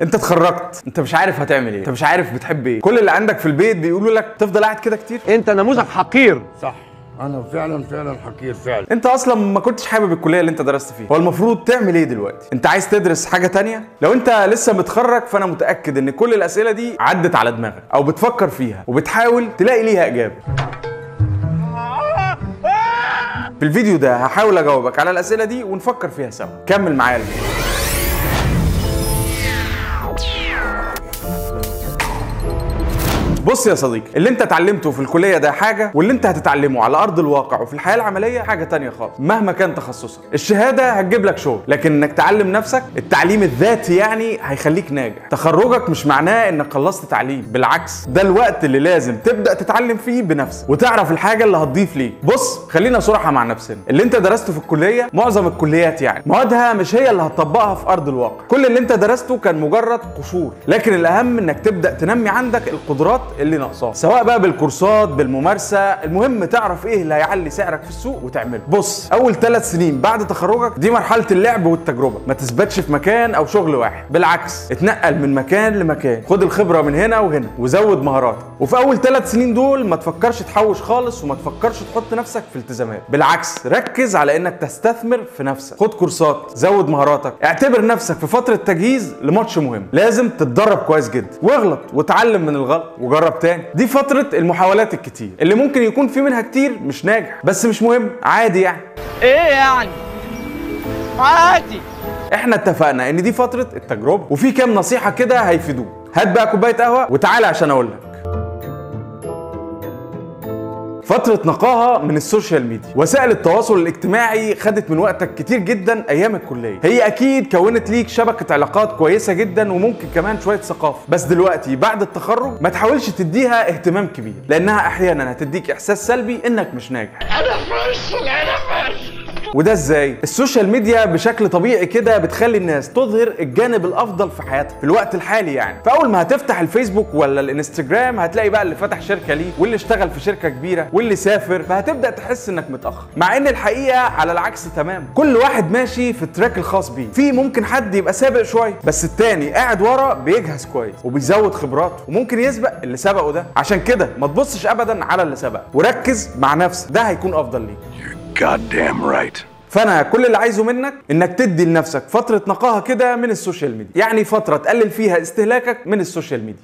انت اتخرجت انت مش عارف هتعمل ايه انت مش عارف بتحب ايه كل اللي عندك في البيت بيقولوا لك تفضل قاعد كده كتير انت نموذج حقير صح انا فعلا فعلا حقير فعلا انت اصلا ما كنتش حابب الكليه اللي انت درست فيها هو المفروض تعمل ايه دلوقتي انت عايز تدرس حاجه تانية لو انت لسه متخرج فانا متاكد ان كل الاسئله دي عدت على دماغك او بتفكر فيها وبتحاول تلاقي ليها اجابه في الفيديو ده هحاول اجاوبك على الاسئله دي ونفكر فيها سوا كمل معايا الفيديو بص يا صديقي اللي انت اتعلمته في الكليه ده حاجه واللي انت هتتعلمه على ارض الواقع وفي الحياه العمليه حاجه تانية خالص مهما كان تخصصك الشهاده هتجيب لك شغل لكن انك تعلم نفسك التعليم الذاتي يعني هيخليك ناجح تخرجك مش معناه انك خلصت تعليم بالعكس ده الوقت اللي لازم تبدا تتعلم فيه بنفسك وتعرف الحاجه اللي هتضيف ليك بص خلينا صراحه مع نفسنا اللي انت درسته في الكليه معظم الكليات يعني موادها مش هي اللي هتطبقها في ارض الواقع كل اللي انت درسته كان مجرد قشور لكن الاهم انك تبدا تنمي عندك القدرات اللي ناقصاك سواء بقى بالكورسات بالممارسه المهم تعرف ايه اللي هيعلي سعرك في السوق وتعمله بص اول ثلاث سنين بعد تخرجك دي مرحله اللعب والتجربه ما تثبتش في مكان او شغل واحد بالعكس اتنقل من مكان لمكان خد الخبره من هنا وهنا وزود مهاراتك وفي اول ثلاث سنين دول ما تفكرش تحوش خالص وما تفكرش تحط نفسك في التزامات بالعكس ركز على انك تستثمر في نفسك خد كورسات زود مهاراتك اعتبر نفسك في فتره تجهيز لماتش مهم لازم تتدرب كويس جدا واغلط وتعلم من الغلط وجرب تاني دي فتره المحاولات الكتير اللي ممكن يكون في منها كتير مش ناجح بس مش مهم عادي يعني ايه يعني عادي احنا اتفقنا ان دي فتره التجربه وفي كام نصيحه كده هيفيدوك هات بقى كوبايه قهوه وتعالى عشان اقول لك فترة نقاهة من السوشيال ميديا وسائل التواصل الاجتماعي خدت من وقتك كتير جدا ايام الكلية هي اكيد كونت ليك شبكة علاقات كويسة جدا وممكن كمان شوية ثقافة بس دلوقتي بعد التخرج ما تحاولش تديها اهتمام كبير لانها احيانا هتديك احساس سلبي انك مش ناجح وده ازاي؟ السوشيال ميديا بشكل طبيعي كده بتخلي الناس تظهر الجانب الافضل في حياتها في الوقت الحالي يعني فاول ما هتفتح الفيسبوك ولا الانستجرام هتلاقي بقى اللي فتح شركه ليه واللي اشتغل في شركه كبيره واللي سافر فهتبدا تحس انك متاخر مع ان الحقيقه على العكس تمام كل واحد ماشي في التراك الخاص بيه في ممكن حد يبقى سابق شويه بس التاني قاعد ورا بيجهز كويس وبيزود خبراته وممكن يسبق اللي سبقه ده عشان كده ما تبصش ابدا على اللي سبق وركز مع نفسك ده هيكون افضل ليك goddamn right فانا كل اللي عايزه منك انك تدي لنفسك فتره نقاهه كده من السوشيال ميديا يعني فتره تقلل فيها استهلاكك من السوشيال ميديا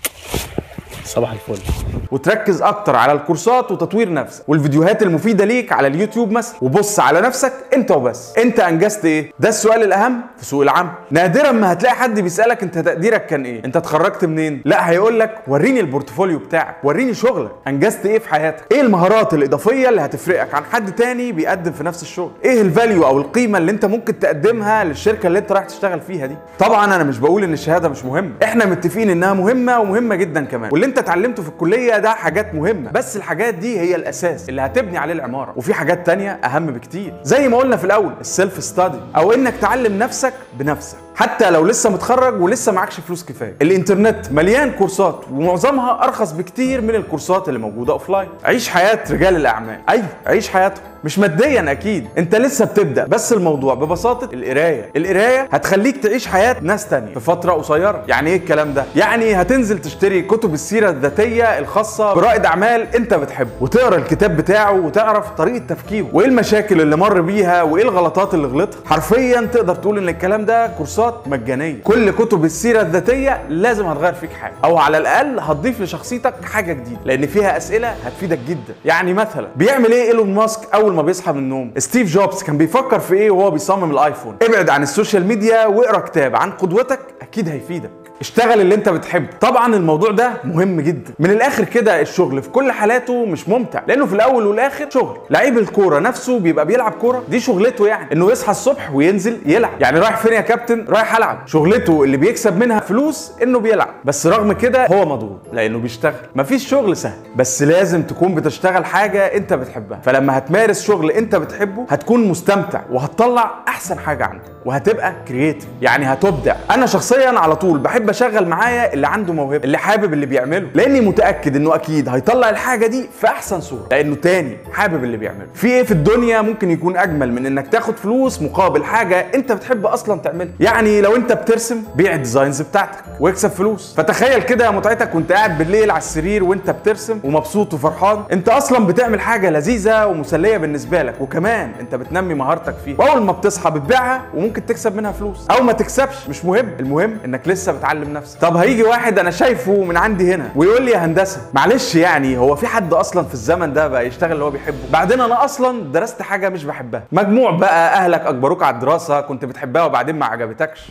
صباح الفل وتركز اكتر على الكورسات وتطوير نفسك والفيديوهات المفيده ليك على اليوتيوب مثلا وبص على نفسك انت وبس انت انجزت ايه ده السؤال الاهم في سوق العمل نادرا ما هتلاقي حد بيسالك انت تقديرك كان ايه انت اتخرجت منين لا هيقول لك وريني البورتفوليو بتاعك وريني شغلك انجزت ايه في حياتك ايه المهارات الاضافيه اللي هتفرقك عن حد تاني بيقدم في نفس الشغل ايه الفاليو او القيمه اللي انت ممكن تقدمها للشركه اللي انت رايح تشتغل فيها دي طبعا انا مش بقول ان الشهاده مش مهمه احنا متفقين انها مهمه ومهمه جدا كمان واللي انت اتعلمته في الكليه ده حاجات مهمه بس الحاجات دي هي الاساس اللي هتبني عليه العماره وفي حاجات تانية اهم بكتير زي ما قلنا في الاول السيلف ستادي او انك تعلم نفسك بنفسك حتى لو لسه متخرج ولسه معكش فلوس كفايه الانترنت مليان كورسات ومعظمها ارخص بكتير من الكورسات اللي موجوده اوفلاين عيش حياه رجال الاعمال ايوه عيش حياتهم مش ماديا اكيد انت لسه بتبدا بس الموضوع ببساطه القرايه القرايه هتخليك تعيش حياه ناس تانية في فتره قصيره يعني ايه الكلام ده يعني هتنزل تشتري كتب السيره الذاتيه الخاصه برائد اعمال انت بتحبه وتقرا الكتاب بتاعه وتعرف طريقه تفكيره وايه المشاكل اللي مر بيها وايه الغلطات اللي غلطها حرفيا تقدر تقول ان الكلام ده كورسات مجانيه كل كتب السيره الذاتيه لازم هتغير فيك حاجه او على الاقل هتضيف لشخصيتك حاجه جديده لان فيها اسئله هتفيدك جدا يعني مثلا بيعمل ايه ايلون ماسك اول ما بيصحى من النوم ستيف جوبز كان بيفكر في ايه وهو بيصمم الايفون ابعد عن السوشيال ميديا واقرا كتاب عن قدوتك اكيد هيفيدك اشتغل اللي انت بتحبه طبعا الموضوع ده مهم جدا من الاخر كده الشغل في كل حالاته مش ممتع لانه في الاول والاخر شغل لعيب الكوره نفسه بيبقى بيلعب كوره دي شغلته يعني انه يصحى الصبح وينزل يلعب يعني رايح فين يا كابتن رايح العب شغلته اللي بيكسب منها فلوس انه بيلعب بس رغم كده هو مضغوط لانه بيشتغل مفيش شغل سهل بس لازم تكون بتشتغل حاجه انت بتحبها فلما هتمارس شغل انت بتحبه هتكون مستمتع وهتطلع احسن حاجه عندك وهتبقى كرييتيف يعني هتبدع انا شخصيا على طول بحب اشغل معايا اللي عنده موهبه اللي حابب اللي بيعمله لاني متاكد انه اكيد هيطلع الحاجه دي في احسن صوره لانه تاني حابب اللي بيعمله في ايه في الدنيا ممكن يكون اجمل من انك تاخد فلوس مقابل حاجه انت بتحب اصلا تعملها يعني لو انت بترسم بيع الديزاينز بتاعتك واكسب فلوس فتخيل كده يا متعتك وانت قاعد بالليل على السرير وانت بترسم ومبسوط وفرحان انت اصلا بتعمل حاجه لذيذه ومسليه بالنسبه لك وكمان انت بتنمي مهارتك فيها واول ما بتصحى بتبيعها وممكن تكسب منها فلوس او ما تكسبش مش مهم المهم انك لسه بتعلم نفسك طب هيجي واحد انا شايفه من عندي هنا ويقول لي يا هندسه معلش يعني هو في حد اصلا في الزمن ده بقى يشتغل اللي هو بيحبه بعدين انا اصلا درست حاجه مش بحبها مجموع بقى اهلك اجبروك على الدراسه كنت بتحبها وبعدين ما عجبتكش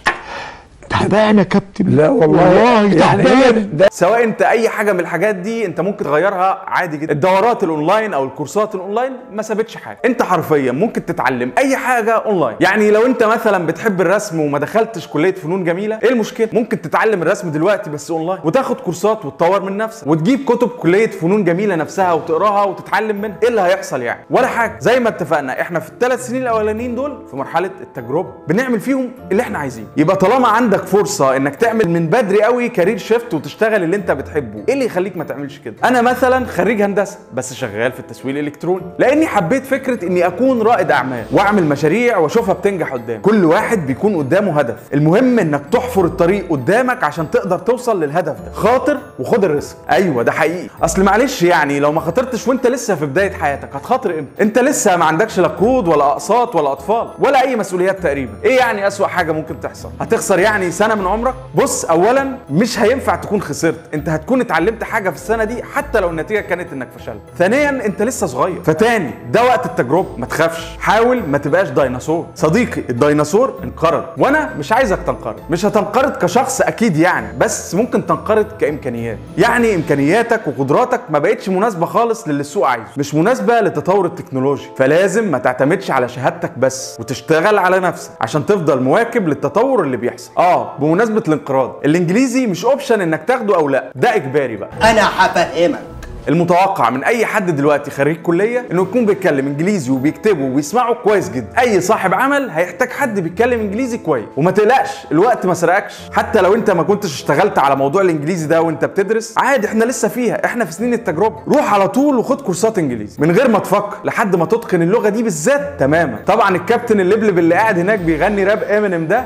تعبان يا كابتن لا والله, والله يعني هي تعبان ده سواء انت اي حاجه من الحاجات دي انت ممكن تغيرها عادي جدا الدورات الاونلاين او الكورسات الاونلاين ما سابتش حاجه انت حرفيا ممكن تتعلم اي حاجه اونلاين يعني لو انت مثلا بتحب الرسم وما دخلتش كليه فنون جميله ايه المشكله ممكن تتعلم الرسم دلوقتي بس اونلاين وتاخد كورسات وتطور من نفسك وتجيب كتب كليه فنون جميله نفسها وتقراها وتتعلم منها ايه اللي هيحصل يعني ولا حاجه زي ما اتفقنا احنا في الثلاث سنين الاولانيين دول في مرحله التجربه بنعمل فيهم اللي احنا عايزينه يبقى طالما عندك فرصه انك تعمل من بدري قوي كارير شيفت وتشتغل اللي انت بتحبه ايه اللي يخليك ما تعملش كده انا مثلا خريج هندسه بس شغال في التسويق الالكتروني لاني حبيت فكره اني اكون رائد اعمال واعمل مشاريع واشوفها بتنجح قدام كل واحد بيكون قدامه هدف المهم انك تحفر الطريق قدامك عشان تقدر توصل للهدف ده خاطر وخد الريسك ايوه ده حقيقي اصل معلش يعني لو ما خاطرتش وانت لسه في بدايه حياتك هتخاطر امتى انت لسه ما عندكش لا قروض ولا اقساط ولا اطفال ولا اي مسؤوليات تقريبا ايه يعني اسوأ حاجه ممكن تحصل هتخسر يعني سنه من عمرك بص اولا مش هينفع تكون خسرت انت هتكون اتعلمت حاجه في السنه دي حتى لو النتيجه كانت انك فشلت ثانيا انت لسه صغير فتاني ده وقت التجربه ما تخافش حاول ما تبقاش ديناصور صديقي الديناصور انقرض وانا مش عايزك تنقرض مش هتنقرض كشخص اكيد يعني بس ممكن تنقرض كامكانيات يعني امكانياتك وقدراتك ما بقتش مناسبه خالص للي السوق عايزه مش مناسبه للتطور التكنولوجي فلازم ما تعتمدش على شهادتك بس وتشتغل على نفسك عشان تفضل مواكب للتطور اللي بيحصل اه بمناسبه الانقراض الانجليزي مش اوبشن انك تاخده او لا ده اجباري بقى انا هفهمك المتوقع من اي حد دلوقتي خريج كليه انه يكون بيتكلم انجليزي وبيكتبه وبيسمعه كويس جدا اي صاحب عمل هيحتاج حد بيتكلم انجليزي كويس وما تقلقش الوقت ما سرقكش حتى لو انت ما كنتش اشتغلت على موضوع الانجليزي ده وانت بتدرس عادي احنا لسه فيها احنا في سنين التجربه روح على طول وخد كورسات انجليزي من غير ما تفكر لحد ما تتقن اللغه دي بالذات تماما طبعا الكابتن اللبلب اللي قاعد هناك بيغني راب امينيم ده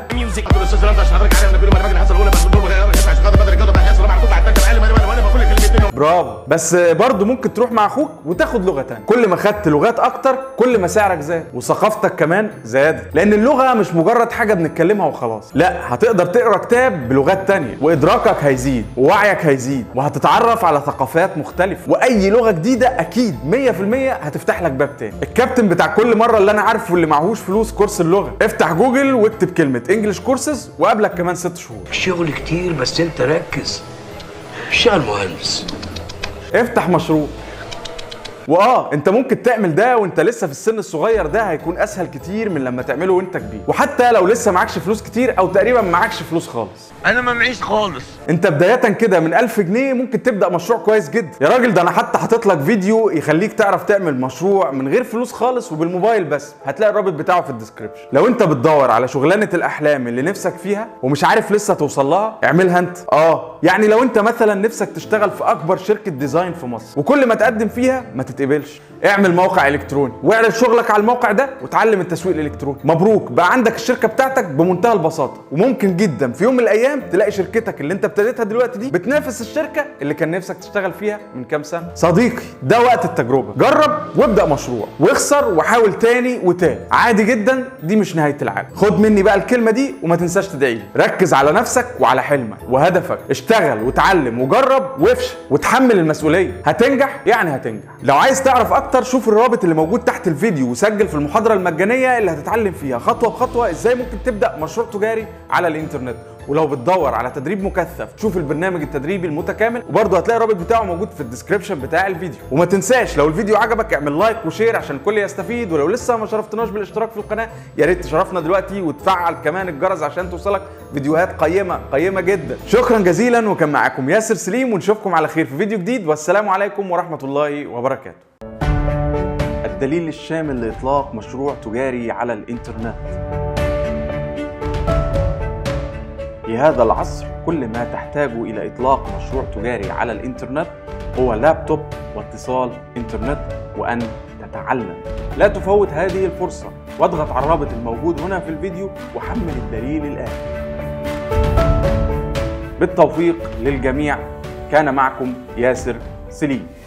برافو بس برضه ممكن تروح مع اخوك وتاخد لغه تانية كل ما خدت لغات اكتر كل ما سعرك زاد وثقافتك كمان زادت لان اللغه مش مجرد حاجه بنتكلمها وخلاص لا هتقدر تقرا كتاب بلغات تانية وادراكك هيزيد ووعيك هيزيد وهتتعرف على ثقافات مختلفه واي لغه جديده اكيد 100% هتفتح لك باب تاني الكابتن بتاع كل مره اللي انا عارفه اللي معهوش فلوس كورس اللغه افتح جوجل واكتب كلمه انجلش كورسز وقابلك كمان ست شهور شغل كتير بس انت ركز اشتغل مهندس افتح مشروع واه انت ممكن تعمل ده وانت لسه في السن الصغير ده هيكون اسهل كتير من لما تعمله وانت كبير وحتى لو لسه معكش فلوس كتير او تقريبا معكش فلوس خالص انا ما معيش خالص انت بداية كده من 1000 جنيه ممكن تبدأ مشروع كويس جدا يا راجل ده انا حتى حاطط لك فيديو يخليك تعرف تعمل مشروع من غير فلوس خالص وبالموبايل بس هتلاقي الرابط بتاعه في الديسكربشن لو انت بتدور على شغلانة الاحلام اللي نفسك فيها ومش عارف لسه توصل لها اعملها انت اه يعني لو انت مثلا نفسك تشتغل في اكبر شركة ديزاين في مصر وكل ما تقدم فيها ما تتقبلش اعمل موقع الكتروني واعرض شغلك على الموقع ده وتعلم التسويق الالكتروني مبروك بقى عندك الشركه بتاعتك بمنتهى البساطه وممكن جدا في يوم من الايام تلاقي شركتك اللي انت ابتديتها دلوقتي دي بتنافس الشركه اللي كان نفسك تشتغل فيها من كام سنه صديقي ده وقت التجربه جرب وابدا مشروع واخسر وحاول تاني وتاني عادي جدا دي مش نهايه العالم خد مني بقى الكلمه دي وما تنساش تدعي لي ركز على نفسك وعلى حلمك وهدفك اشتغل وتعلم وجرب وافشل وتحمل المسؤوليه هتنجح يعني هتنجح لو عايز تعرف اكتر شوف الرابط اللي موجود تحت الفيديو وسجل في المحاضره المجانيه اللي هتتعلم فيها خطوه بخطوه ازاي ممكن تبدا مشروع تجاري على الانترنت ولو بتدور على تدريب مكثف شوف البرنامج التدريبي المتكامل وبرضه هتلاقي الرابط بتاعه موجود في الديسكربشن بتاع الفيديو وما تنساش لو الفيديو عجبك اعمل لايك وشير عشان الكل يستفيد ولو لسه ما شرفتناش بالاشتراك في القناه يا ريت تشرفنا دلوقتي وتفعل كمان الجرس عشان توصلك فيديوهات قيمه قيمه جدا شكرا جزيلا وكان معاكم ياسر سليم ونشوفكم على خير في فيديو جديد والسلام عليكم ورحمه الله وبركاته الدليل الشامل لاطلاق مشروع تجاري على الانترنت في هذا العصر كل ما تحتاج إلى إطلاق مشروع تجاري على الإنترنت هو لابتوب واتصال إنترنت وأن تتعلم لا تفوت هذه الفرصة واضغط على الرابط الموجود هنا في الفيديو وحمل الدليل الآن بالتوفيق للجميع كان معكم ياسر سليم